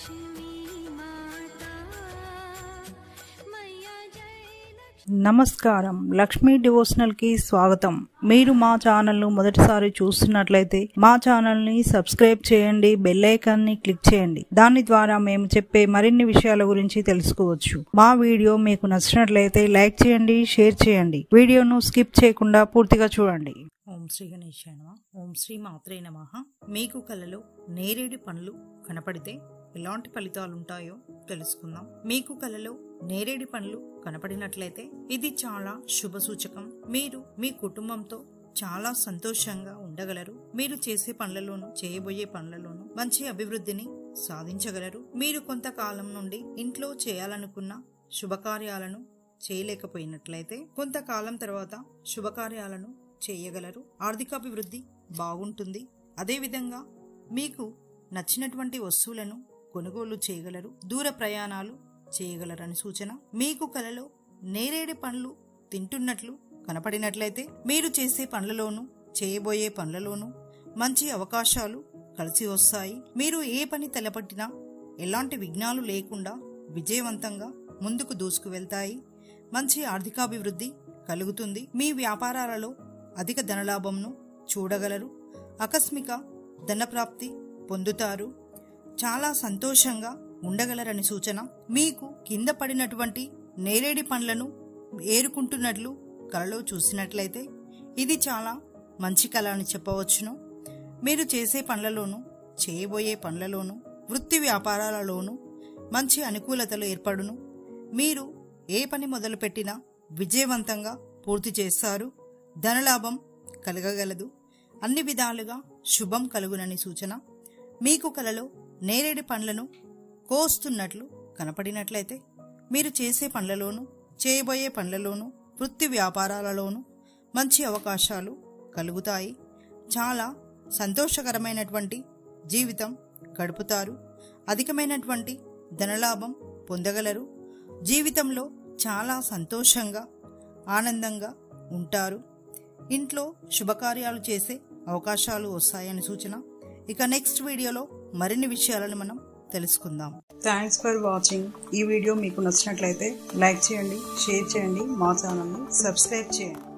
लक्ष्मी माता मैया जय लक्ष्मी నమస్కారం లక్ష్మీ డివోషనల్ కి స్వాగతం మీరు మా ఛానల్ ను మొదటిసారి చూస్తున్నట్లయితే మా ఛానల్ ని సబ్స్క్రైబ్ చేయండి బెల్ ఐకాన్ ని క్లిక్ చేయండి దాని ద్వారా మేము చెప్పే మరిన్ని విషయాల గురించి తెలుసుకోవచ్చు మా వీడియో మీకు నచ్చినట్లయితే లైక్ చేయండి షేర్ చేయండి వీడియోను స్కిప్ చేయకుండా పూర్తిగా చూడండి ఓం శ్రీ గణేశాయ నమః ఓం శ్రీ మాత్రే నమః మీకు కలలో నేరేడి పండ్లు కనపడితే ఎలాంటి ఫలితాలు ఉంటాయో తెలుసుకుందాం మీకు కలలో నేరేడి పండ్లు కనపడినట్లయితే ఇది చాలా శుభ సూచకం మీరు మీ కుటుంబంతో చాలా సంతోషంగా ఉండగలరు మీరు చేసే పనులలోను చేయబోయే పనులలోను మంచి అభివృద్ధిని సాధించగలరు మీరు కొంతకాలం నుండి ఇంట్లో చేయాలనుకున్న శుభకార్యాలను చేయలేకపోయినట్లయితే కొంతకాలం తర్వాత శుభకార్యాలను చేయగలరు ఆర్థికాభివృద్ధి బాగుంటుంది అదేవిధంగా మీకు నచ్చినటువంటి వస్తువులను కొనుగోలు చేయగలరు దూర ప్రయాణాలు చేయగలరని సూచన మీకు కలలో నేరేడు పండ్లు తింటున్నట్లు కనపడినట్లయితే మీరు చేసే పనులలోనూ చేయబోయే పనులలోనూ మంచి అవకాశాలు కలిసి వస్తాయి మీరు ఏ పని తలపట్టినా ఎలాంటి విఘ్నాలు లేకుండా విజయవంతంగా ముందుకు దూసుకు వెళ్తాయి మంచి ఆర్థికాభివృద్ధి కలుగుతుంది మీ వ్యాపారాలలో అధిక ధనలాభంను చూడగలరు ఆకస్మిక ధనప్రాప్తి పొందుతారు చాలా సంతోషంగా ఉండగలరని సూచన మీకు కింద పడినటువంటి నేరేడి పండ్లను ఏరుకుంటున్నట్లు కలలో చూసినట్లయితే ఇది చాలా మంచి కళ అని చెప్పవచ్చును మీరు చేసే పనులలోనూ చేయబోయే పనులలోనూ వృత్తి వ్యాపారాలలోనూ మంచి అనుకూలతలు ఏర్పడును మీరు ఏ పని మొదలుపెట్టినా విజయవంతంగా పూర్తి చేస్తారు ధనలాభం కలగగలదు అన్ని విధాలుగా శుభం కలుగునని సూచన మీకు కలలో నేరేడు పండ్లను కోస్తున్నట్లు కనపడినట్లయితే మీరు చేసే పనులలోనూ చేయబోయే పనులలోనూ వృత్తి వ్యాపారాలలోనూ మంచి అవకాశాలు కలుగుతాయి చాలా సంతోషకరమైనటువంటి జీవితం గడుపుతారు అధికమైనటువంటి ధనలాభం పొందగలరు జీవితంలో చాలా సంతోషంగా ఆనందంగా ఉంటారు ఇంట్లో శుభకార్యాలు చేసే అవకాశాలు వస్తాయని సూచన ఇక నెక్స్ట్ వీడియోలో మరిన్ని విషయాలను మనం తెలుసుకుందాం థ్యాంక్స్ ఫర్ వాచింగ్ ఈ వీడియో మీకు నచ్చినట్లయితే లైక్ చేయండి షేర్ చేయండి మా ఛానల్ని సబ్స్క్రైబ్ చేయండి